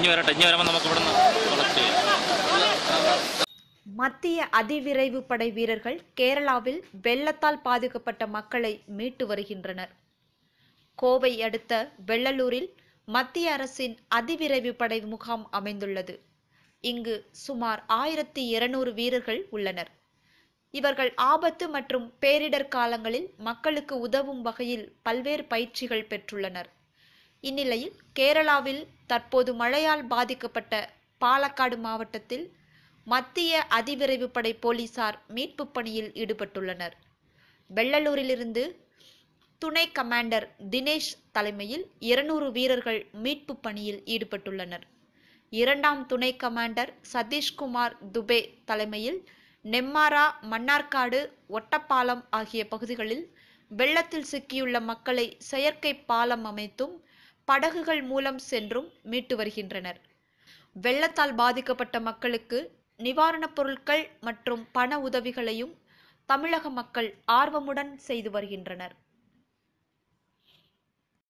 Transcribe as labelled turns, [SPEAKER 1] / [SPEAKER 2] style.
[SPEAKER 1] ഇനി വരട്ടെ ഇനി വരുമ്പോൾ നമുക്ക് ഇവിടുന്ന് കളക്ട് ചെയ്യാം
[SPEAKER 2] மத்திய அதிவிரைவு படை வீரர்கள் கேரளாவில் வெள்ளத்தால் பாதிக்கப்பட்ட மக்களை மீட்டு வருகின்றனர் கோவை அடுத்த வெள்ளலூரில் மத்திய அரசின் அதிவிரைவு படை முகாம் அமைந்துள்ளது இங்கு சுமார் ஆயிரத்தி இருநூறு வீரர்கள் உள்ளனர் இவர்கள் ஆபத்து மற்றும் பேரிடர் காலங்களில் மக்களுக்கு உதவும் வகையில் பல்வேறு பயிற்சிகள் பெற்றுள்ளனர் இந்நிலையில் கேரளாவில் தற்போது மழையால் பாதிக்கப்பட்ட பாலக்காடு மாவட்டத்தில் மத்திய அதிவிரைவு படை போலீசார் மீட்புப் பணியில் ஈடுபட்டுள்ளனர் வெள்ளலூரிலிருந்து துணை கமாண்டர் தினேஷ் தலைமையில் இருநூறு வீரர்கள் மீட்புப் பணியில் ஈடுபட்டுள்ளனர் இரண்டாம் துணை கமாண்டர் சதீஷ்குமார் துபே தலைமையில் நெம்மாரா மன்னார்காடு ஒட்டப்பாலம் ஆகிய பகுதிகளில் வெள்ளத்தில் சிக்கியுள்ள மக்களை செயற்கை பாலம் அமைத்தும் படகுகள் மூலம் சென்றும் மீட்டு வருகின்றனர் வெள்ளத்தால் பாதிக்கப்பட்ட மக்களுக்கு நிவாரணப் பொருட்கள் மற்றும் பண உதவிகளையும் தமிழக மக்கள் ஆர்வமுடன் செய்து வருகின்றனர்